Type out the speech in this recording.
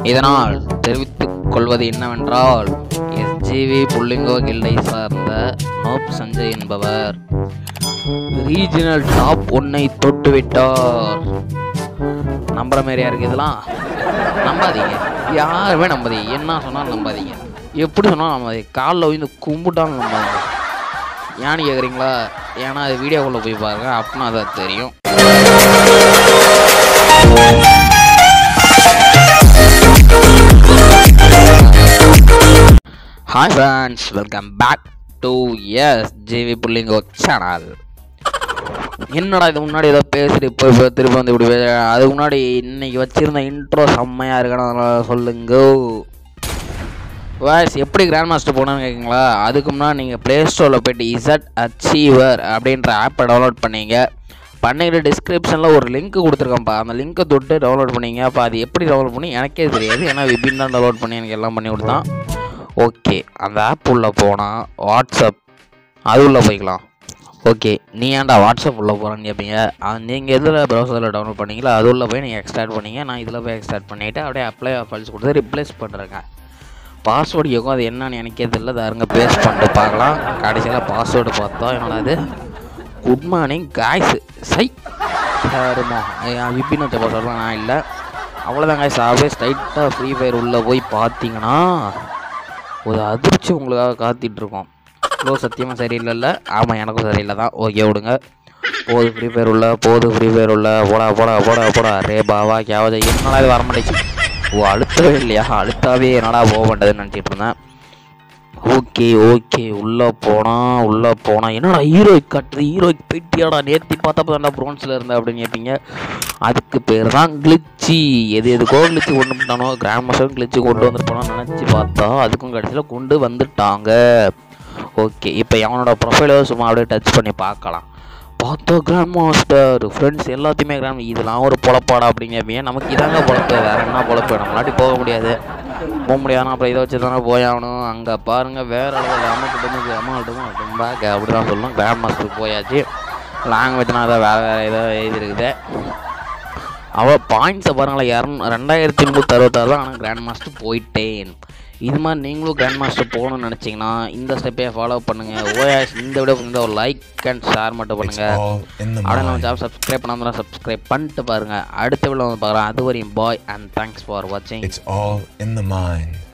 இதனால் தெரிவித்துக் கொள்வது என்னவென்றால் எஸ்ஜிவி புள்ளிங்கோ கில்லை சார்ந்த நோப் சஞ்சய் என்பவர் ரீஜனல் டாப் ஒன்னை தொட்டுவிட்டார் நம்புற மாதிரியா இருக்கு இதெல்லாம் நம்பாதீங்க யாருமே நம்பாதீங்க என்ன சொன்னாலும் நம்பாதீங்க எப்படி சொன்னாலும் நம்பாதீங்க காலில் விழுந்து கும்பிட்டாலும் நம்பாதீங்க ஏன்னு கேட்குறீங்களா ஏன்னா அது வீடியோக்குள்ளே போய் பாருங்க அப்படின்னா அதான் தெரியும் hi friends welcome back to S GV புள்ளிங்கோ சேனல் என்னடா இது முன்னாடி ஏதோ பேசிட்டு இப்போ இப்போ திருப்பி வந்து இப்படி பே- அதுக்கு முன்னாடி இன்னைக்கு வச்சிருந்த இன்ட்ரோ செம்மையாக இருக்கணும் சொல்லுங்க வாய்ஸ் எப்படி கிராண்ட் மாஸ்டர் போனான்னு கேட்குங்களா அதுக்கு முன்னாடி நீங்கள் ப்ளே ஸ்டோரில் போயிட்டு இசட் அச்சீவர் அப்படின்ற ஆப்பை டவுன்லோட் பண்ணீங்க பண்ணிக்கிட்டு டிஸ்கிரிப்ஷனில் ஒரு லிங்க் கொடுத்துருக்கேன்ப்பா அந்த லிங்க்கை தொட்டு டவுன்லோட் பண்ணீங்க அப்போ அது எப்படி டவுன்லோட் பண்ணி எனக்கே தெரியாது ஏன்னா விபின் தான் டவுன்லோட் பண்ணி எனக்கு எல்லாம் பண்ணி கொடுத்தான் ஓகே அந்த ஆப் உள்ளே போனால் வாட்ஸ்அப் அது உள்ளே போய்க்கலாம் ஓகே நீ ஏன்டா வாட்ஸ்அப் உள்ளே போகிறேன்னு கேட்பீங்க நீங்கள் எதில் ப்ரௌசரில் டவுன்லோட் பண்ணீங்களோ அது உள்ள போய் நீங்கள் எக்ஸ்ட்ராக்ட் பண்ணீங்க நான் இதில் போய் எக்ஸ்ட்ராக்ட் பண்ணிவிட்டு அப்படியே அப்ளை ஃபைல்ஸ் கொடுத்து ரிப்ளேஸ் பண்ணுறேங்க பாஸ்வேர்டு கேட்கும் அது என்னன்னு எனக்கே தெரியல தாருங்க பேஸ்ட் பண்ணிட்டு பார்க்கலாம் கடைசியில் பாஸ்வேர்டு பார்த்தோம் என்னடா அது குட் மார்னிங் காய்ஸ் சை யாருமோ விப்பின் வச்ச பாஸ்வேர்ட்லாம் நான் இல்லை அவ்வளோதான் காய்ஸ் அப்படியே ஸ்ட்ரைட்டாக ஃப்ரீ ஃபயர் உள்ளே போய் பார்த்தீங்கன்னா ஒரு அதிர்ச்சி உங்களுக்காக காத்திட்ருக்கோம் ப்ரோ சத்தியமாக சரியில்லைல்ல ஆமாம் எனக்கும் சரியில்லை தான் ஓகே விடுங்க போது ஃப்ரீ ஃபயர் உள்ள போது ஃப்ரீ ஃபயர் உள்ள போடா போடா போடா போடா ரே பாவா கேவதை என்னடா இது வர மாட்டேங்குது ஓ அழுத்தவே இல்லையா அழுத்தாவே என்னடா போக மாட்டேதுன்னு நினச்சிட்டு இருந்தேன் ஓகே ஓகே உள்ளே போனால் உள்ளே போனால் என்னடா ஹீரோய்க்கு கட்டுது ஹீரோய்க்கு போயிட்டியாடா நேர்த்தி பார்த்தப்ப தான்டா ப்ரோன்ஸில் இருந்த அப்படின்னு கேட்பீங்க அதுக்கு பேர் தான் கிளிச்சி எது எதுக்கோ கிளிச்சு கொண்டு வந்துட்டானோ கிராண்ட் மாஸ்டர் கிளிச்சு கொண்டு வந்துருப்பானோ நினச்சி பார்த்தா அதுக்கும் கடைசியில் கொண்டு வந்துட்டாங்க ஓகே இப்போ எவனோட ப்ரொஃபைலோ சும்மா அப்படியே டச் பண்ணி பார்க்கலாம் பார்த்தா கிராண்ட் மாஸ்டர் ஃப்ரெண்ட்ஸ் எல்லாத்தையுமே கிராண்ட் இதெல்லாம் ஒரு பொழப்பாடா அப்படிங்க கேட்பீங்க நமக்கு இதாங்க பொழப்பு வேற என்ன பொழப்பு நம்மளாட்டி போக முடியாது போக முடியாதுன்னா அப்புறம் இதை வச்சு தானே போயாகணும் அங்கே பாருங்கள் வேற அளவில் அமௌண்ட்டு அமௌண்ட்டுமா பேக் அப்படி தான் சொல்லணும் கிராண்ட் மாஸ்டருக்கு போயாச்சு லாங்குவேஜ்னா அதை வேறு வேறு ஏதோ எழுதிருக்குது அவள் பாயிண்ட்ஸை பாருங்களேன் இரநூ ரெண்டாயிரத்தி முந்நூற்றி அறுபத்தாறு தான் ஆனால் கிராண்ட் மாஸ்டர் போயிட்டேன் இது மாதிரி நீங்களும் கிராண்ட் மாஸ்டர் போகணும்னு நினச்சிங்கன்னா இந்த ஸ்டெப்பே ஃபாலோ பண்ணுங்கள் ஓஎஸ் இந்த வீடியோ இந்த ஒரு லைக் அண்ட் ஷேர் மட்டும் It's பண்ணுங்கள் all in the அப்படியே நம்ம mind. ஜாப் சப்ஸ்கிரைப் பண்ணாமல் சப்ஸ்கிரைப் பண்ணிட்டு பாருங்கள் அடுத்த வீடியோ வந்து பார்க்குறேன் அது வரையும் பாய் அண்ட் தேங்க்ஸ் ஃபார் வாட்சிங் It's all in the mind.